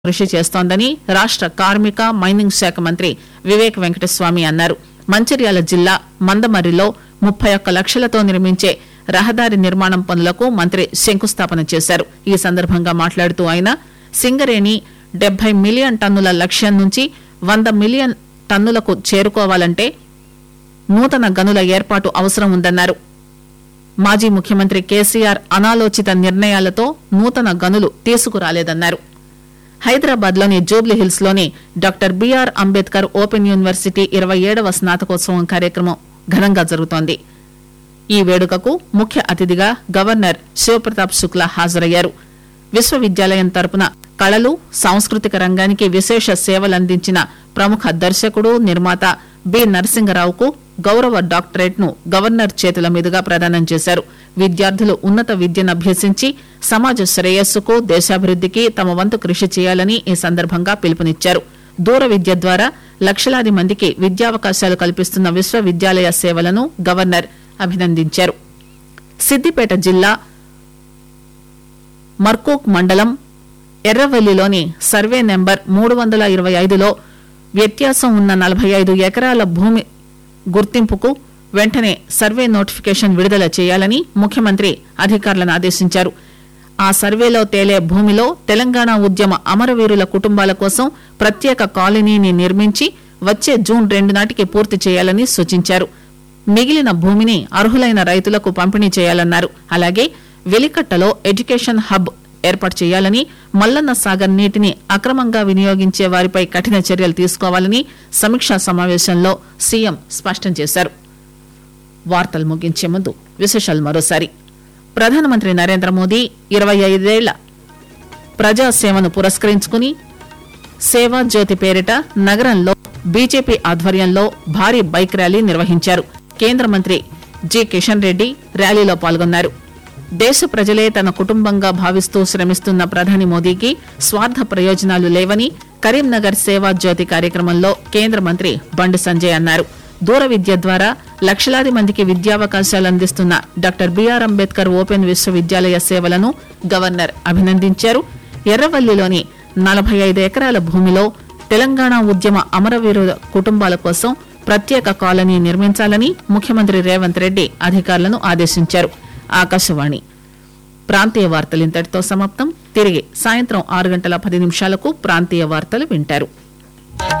కృషి చేస్తోందని రాష్ట కార్మిక మైనింగ్ శాఖ మంత్రి వివేక్ వెంకటస్వామి అన్నారు మంచిర్యాల జిల్లా మందమర్రిలో ముప్పై ఒక్క లక్షలతో నిర్మించే రహదారి నిర్మాణం పనులకు మంత్రి శంకుస్థాపన చేశారు ఈ సందర్భంగా మాట్లాడుతూ ఆయన సింగరేణి డెబ్బై మిలియన్ టన్నుల లక్ష్యం నుంచి వంద మిలియన్ టన్నులకు చేరుకోవాలంటే నూతన గనుల ఏర్పాటు అవసరం ఉందన్నారు మాజీ ముఖ్యమంత్రి కేసీఆర్ అనాలోచిత నిర్ణయాలతో నూతన గనులు తీసుకురాలేదన్నారు హైదరాబాద్ లోని జూబ్లీహిల్స్ లోని doctor BR Ambedkar open university ఇరవై ఏడవ స్నాతకోత్సవం కార్యక్రమం ఘనంగా జరుగుతోంది ఈ వేడుకకు ముఖ్య అతిథిగా గవర్నర్ శివప్రతాప్ శుక్లా హాజరయ్యారు విశ్వవిద్యాలయం తరపున కళలు సాంస్కృతిక రంగానికి విశేష సేవలందించిన ప్రముఖ దర్శకుడు నిర్మాత బి నరసింగరావుకు గౌరవ డాక్టరేట్ ను గవర్నర్ చేతుల మీదుగా ప్రదానం చేశారు విద్యార్థులు ఉన్నత విద్యను అభ్యసించి సమాజ శ్రేయస్సుకు దేశాభివృద్దికి తమ వంతు కృషి చేయాలని ఈ సందర్భంగా పిలుపునిచ్చారు దూర విద్య ద్వారా లక్షలాది మందికి విద్యావకాశాలు కల్పిస్తున్న విశ్వవిద్యాలయ సేవలను గవర్నర్ అభినందించారు సిద్దిపేట జిల్లా మర్కూక్ మండలం ఎర్రవెల్లిలోని సర్వే నెంబర్ మూడు వందల ఇరవై ఐదులో వ్యత్యాసం ఉన్న నలభై ఐదు ఎకరాల భూమి గుర్తింపుకు వెంటనే సర్వే నోటిఫికేషన్ విడుదల చేయాలని ముఖ్యమంత్రి అధికారులను ఆదేశించారు ఆ సర్వేలో తేలే భూమిలో తెలంగాణ ఉద్యమ అమరవీరుల కుటుంబాల కోసం ప్రత్యేక కాలనీని నిర్మించి వచ్చే జూన్ రెండు నాటికి పూర్తి చేయాలని సూచించారు మిగిలిన భూమిని అర్హులైన రైతులకు పంపిణీ చేయాలన్నారు అలాగే వెలికట్టలో ఎడ్యుకేషన్ హబ్ ఏర్పాటు చేయాలని మల్లన్న సాగర్ నీటిని అక్రమంగా వినియోగించే వారిపై కఠిన చర్యలు తీసుకోవాలని సమీక్షా సమావేశంలో సీఎం స్పష్టం చేశారు వార్తలు ముగించే ముందు విశేషాలు మరోసారి ప్రధానమంత్రి నరేంద్ర మోదీ ఇరవై ఐదేళ్ల ప్రజాసేవను పురస్కరించుకుని సేవా జ్యోతి పేరిట నగరంలో బీజేపీ ఆధ్వర్యంలో భారీ బైక్ ర్యాలీ నిర్వహించారు కేంద్ర మంత్రి జి కిషన్ రెడ్డి ర్యాలీలో పాల్గొన్నారు దేశ ప్రజలే తన కుటుంబంగా భావిస్తూ శ్రమిస్తున్న ప్రధాని మోదీకి స్వార్థ ప్రయోజనాలు లేవని కరీంనగర్ సేవా జ్యోతి కార్యక్రమంలో కేంద్ర మంత్రి బండి సంజయ్ అన్నారు దూర విద్య ద్వారా లక్షలాది మందికి విద్యావకాశాలు అందిస్తున్న డాక్టర్ బిఆర్ అంబేద్కర్ ఓపెన్ విశ్వవిద్యాలయ సేవలను గవర్నర్ అభినందించారు ఎర్రవల్లిలోని నలభై ఐదు ఎకరాల భూమిలో తెలంగాణ ఉద్యమ అమరవీరుల కుటుంబాల కోసం ప్రత్యేక కాలనీ నిర్మించాలని ముఖ్యమంత్రి రేవంత్ రెడ్డి అధికారులను ఆదేశించారు ఆకాశవాణి ప్రాంతీయ వార్తలు ఇంతటితో సమాప్తం తిరిగి సాయంత్రం ఆరు గంటల పది నిమిషాలకు ప్రాంతీయ వార్తలు వింటారు